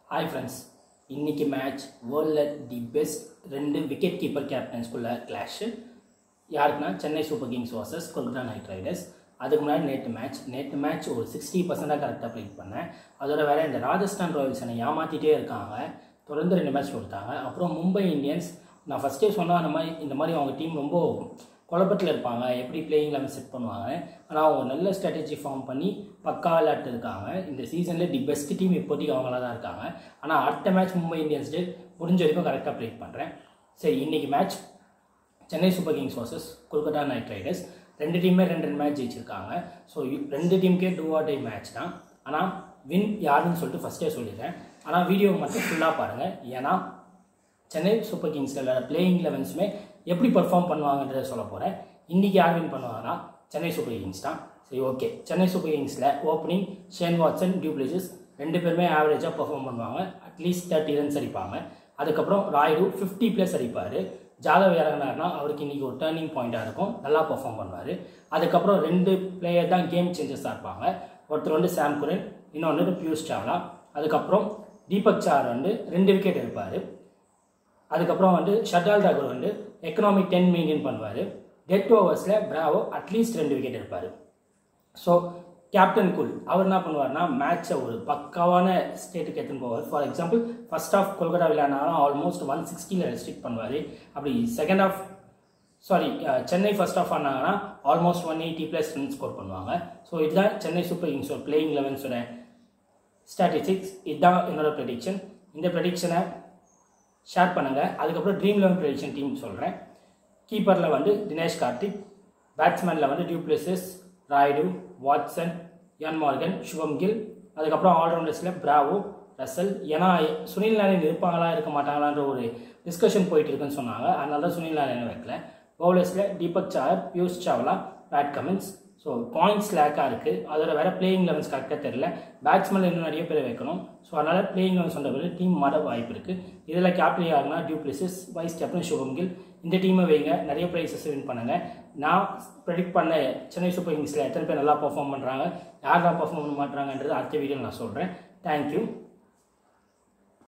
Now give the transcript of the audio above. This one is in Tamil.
ஹாய் ஃப்ரெண்ட்ஸ் இன்னைக்கு மேட்ச் வேர்ல்டில் தி பெஸ்ட் ரெண்டு விக்கெட் கீப்பர் கேப்டன்ஸ்குள்ள கிளாஷ் யாருக்குன்னா Chennai Super Kings versus Kolkata Knight Riders அதுக்கு முன்னாடி நேற்று மேட்ச் நேற்று மேட்ச் ஒரு சிக்ஸ்டி பர்சன்டாக கரெக்டாக ப்ளே பண்ணேன் அதோட வேற இந்த ராஜஸ்தான் ராயல்ஸ் என்னை ஏமாற்றிட்டே இருக்காங்க தொடர்ந்து ரெண்டு மேட்ச் கொடுத்தாங்க அப்புறம் மும்பை இந்தியன்ஸ் நான் ஃபஸ்ட்டே சொன்னால் அந்த மாதிரி இந்த மாதிரி அவங்க டீம் ரொம்ப குழப்பத்தில் இருப்பாங்க எப்படி பிளேயிங் லெவன் செட் பண்ணுவாங்க ஆனால் அவங்க நல்ல ஸ்ட்ராட்டஜி ஃபார்ம் பண்ணி பக்கா விளையாட்டு இருக்காங்க இந்த சீசனில் தி பெஸ்ட் டீம் இப்போதைக்கு அவங்களா தான் இருக்காங்க ஆனால் அடுத்த மேட்ச் மும்பை இந்தியன்ஸ் டே முடிஞ்ச வரைக்கும் கரெக்டாக ப்ளே பண்ணுறேன் சரி இன்றைக்கி match Chennai Super Kings versus Kolkata Knight Riders ரெண்டு டீமே ரெண்டு ரெண்டு மேட்ச் ஜெயிச்சிருக்காங்க ஸோ ரெண்டு டீமுக்கே டூ ஆர் டை மேட்ச் தான் ஆனால் வின் யாருன்னு சொல்லிட்டு ஃபஸ்ட்டே சொல்லிடுறேன் ஆனால் வீடியோ மட்டும் ஃபுல்லாக பாருங்கள் ஏன்னா சென்னை சூப்பர் கிங்ஸில் பிளேயிங் லெவன்ஸுமே எப்படி பர்ஃபார்ம் பண்ணுவாங்கன்றத சொல்ல போகிறேன் இன்றைக்கி யார் வின் பண்ணுவாங்கன்னா சென்னை சூப்பர் கிங்ஸ் தான் சரி ஓகே சென்னை சூப்பர் கிங்ஸில் ஓப்பனிங் ஷேன் வாட்சன் டியூப்ளேசஸ் ரெண்டு பேருமே ஆவரேஜாக பர்ஃபார்ம் பண்ணுவாங்க அட்லீஸ்ட் தேர்ட்டி ரன்ஸ் அடிப்பாங்க அதுக்கப்புறம் ராயுடு ஃபிஃப்டி ப்ளஸ் அடிப்பார் ஜாதவ் இறங்கினார்னா அவருக்கு இன்றைக்கி ஒரு டேர்னிங் பாயிண்ட்டாக இருக்கும் நல்லா பர்ஃபார்ம் பண்ணுவார் அதுக்கப்புறம் ரெண்டு பிளேயர் தான் கேம் சேஞ்சஸாக இருப்பாங்க ஒருத்தர் வந்து சாம் குரன் இன்னொன்று வந்து பியூஷ் சாவ்லா அதுக்கப்புறம் தீபக் சார் வந்து ரெண்டு விக்கெட் எடுப்பார் அதுக்கப்புறம் வந்து ஷட்டால் தாகூர் வந்து எக்கனாமிக் டென் மெயின்டைன் பண்ணுவார் டெத் ஓவர்ஸில் பிராவோ அட்லீஸ்ட் ரெண்டு விக்கெட் எடுப்பார் ஸோ கேப்டன் குல் அவர் என்ன பண்ணுவார்னா மேட்சை ஒரு பக்காவான ஸ்டேட்டுக்கு எடுத்துன்னு போவார் for example first half Kolkata விளையாடினாலும் ஆல்மோஸ்ட் ஒன் சிக்ஸ்டியில் ரெஸ்ட்ரிக்ட் பண்ணுவார் அப்படி second half sorry Chennai first half ஆனாங்கன்னா almost one eighty plus run score பண்ணுவாங்க ஸோ இதுதான் சென்னை சூப்பர் கிங்ஸோட பிளேயிங் லெவன்ஸோட ஸ்டாட்டிஸ்டிக்ஸ் இதுதான் என்னோட ப்ரெடிக்ஷன் இந்த ப்ரெடிக்ஷனை ஷேர் பண்ணுங்கள் அதுக்கப்புறம் ட்ரீம் லெவன் ப்ரெடிக்ஷன் டீம் சொல்கிறேன் கீப்பரில் வந்து தினேஷ் கார்த்திக் பேட்ஸ்மேனில் வந்து du Plessis Rayudu Watson Eoin Morgan Shubman Gill அதுக்கப்புறம் ஆல்ரவுண்டர்ஸில் பிராவோ ரசல் ஏன்னா சுனில் நாராயண் இருப்பாங்களா இருக்க மாட்டாங்களான்ற ஒரு டிஸ்கஷன் போயிட்டு இருக்குன்னு சொன்னாங்க அதனால தான் சுனில் நாராயண் வைக்கல பவுலர்ஸில் Deepak Chahar Piyush Chawla Pat Cummins so points லேக்காக இருக்குது அதோட வேறு பிளேயிங் லெவன்ஸ் கரெக்டாக தெரில பேட்ஸ்மேன் இன்னும் நிறைய பேர் வைக்கணும் ஸோ அதனால் பிளேயிங் லெவன்ஸ் சொன்ன பிறகு டீம் மாற வாய்ப்பு இருக்குது இதில் கேப்டன் யாருன்னா du Plessis vice captain Shubman Gill இந்த டீமை வைங்க நிறைய ப்ரைஸஸ் வின் பண்ணுங்கள் நான் ப்ரெடிக்ட் பண்ண சென்னை சூப்பர் கிங்ஸில் எத்தனை பேர் நல்லா பர்ஃபார்ம் பண்ணுறாங்க யாரெல்லாம் பர்ஃபார்ம் பண்ண மாட்டாங்கன்றது அடுத்த வீடியோவில் நான் சொல்கிறேன் தேங்க்யூ